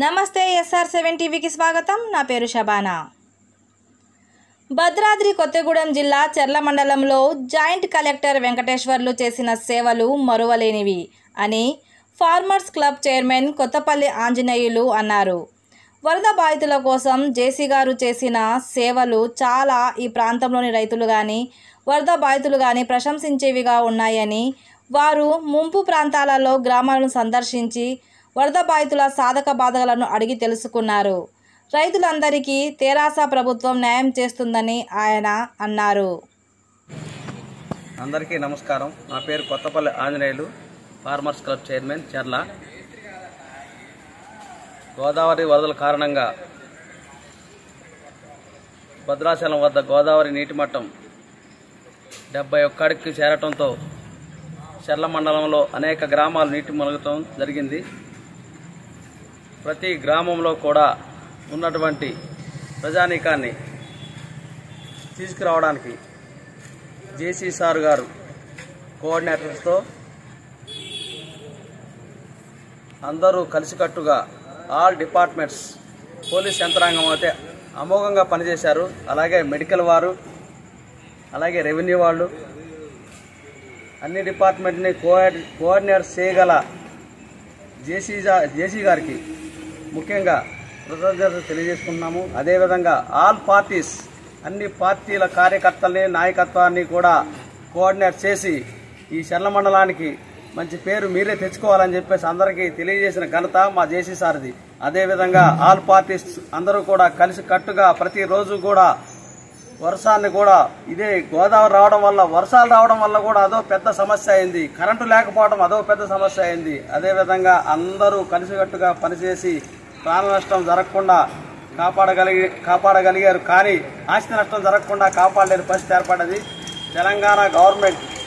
నమస్తే SR seven టీవీకి స్వాగతం నా పేరు శబానా భద్రాద్రి కొత్తగూడెం జిల్లా చెర్ల మండలంలో జాయింట్ కలెక్టర్ వెంకటేశ్వర్లు చేసిన సేవలు మరువలేనివి అని farmers club chairman Kothapalli Anjaneyulu అన్నారు వరద బాధితుల కోసం జేసీ గారు చేసిన సేవలు చాలా ఈ ప్రాంతంలోని రైతులు కానీ వరద బాధితులు కానీ ప్రశంసించేవిగా ఉన్నాయని వారు ముంపు ప్రాంతాలలో గ్రామాలను సందర్శించి వరద బాధితుల సాధక బాధలను అడిగి తెలుసుకున్నారు రైతులందరికీ తెరాస ప్రభుత్వం న్యాయం చేస్తుందని ఆయన అన్నారు అందరికీ నమస్కారం నా పేరు Kothapalli Anjaneyulu farmers club chairman Cherla Godavari వరదల కారణంగా భద్రాచలం వద్ద గోదావరి నీటి మట్టం డెబ్బై ఒక్కడికి చేరటంతో చెర్ల మండలంలో అనేక గ్రామాలు నీటి మునగటం జరిగింది ప్రతి గ్రామంలో కూడా ఉన్నటువంటి ప్రజానీకాన్ని తీసుకురావడానికి జేసీ సార్ గారు కోఆర్డినేటర్స్తో అందరూ కలిసికట్టుగా ఆల్ డిపార్ట్మెంట్స్ పోలీస్ యంత్రాంగం అయితే అమోఘంగా పనిచేశారు అలాగే మెడికల్ వారు అలాగే రెవెన్యూ వాళ్ళు అన్ని డిపార్ట్మెంట్ని కోఆర్డి కోఆర్డినేట్ చేయగల జేసీ జా- జేసీ గారికి ముఖ్యంగా కృతజ్ఞతలు తెలియజేసుకుంటున్నాము అదేవిధంగా ఆల్ పార్టీస్ అన్ని పార్టీల కార్యకర్తల్ని నాయకత్వాన్ని కూడా కోఆర్డినేట్ చేసి ఈ శర్ల మండలానికి మంచి పేరు మీరే తెచ్చుకోవాలని చెప్పేసి అందరికీ తెలియజేసిన ఘనత మా జేసీ సార్ది అదేవిధంగా ఆల్ పార్టీస్ అందరూ కూడా కలిసి కట్టుగా ప్రతిరోజు కూడా వర్షాన్ని కూడా ఇదే గోదావరి రావడం వల్ల వర్షాలు రావడం వల్ల కూడా అదో పెద్ద సమస్య అయింది కరెంటు లేకపోవడం అదో పెద్ద సమస్య అయింది అదేవిధంగా అందరూ కలిసికట్టుగా పనిచేసి ప్రాణ నష్టం జరగకుండా కాపాడగలిగి కాపాడగలిగారు కానీ ఆస్తి నష్టం జరగకుండా కాపాడలేని పరిస్థితి ఏర్పడ్డది తెలంగాణ గవర్నమెంట్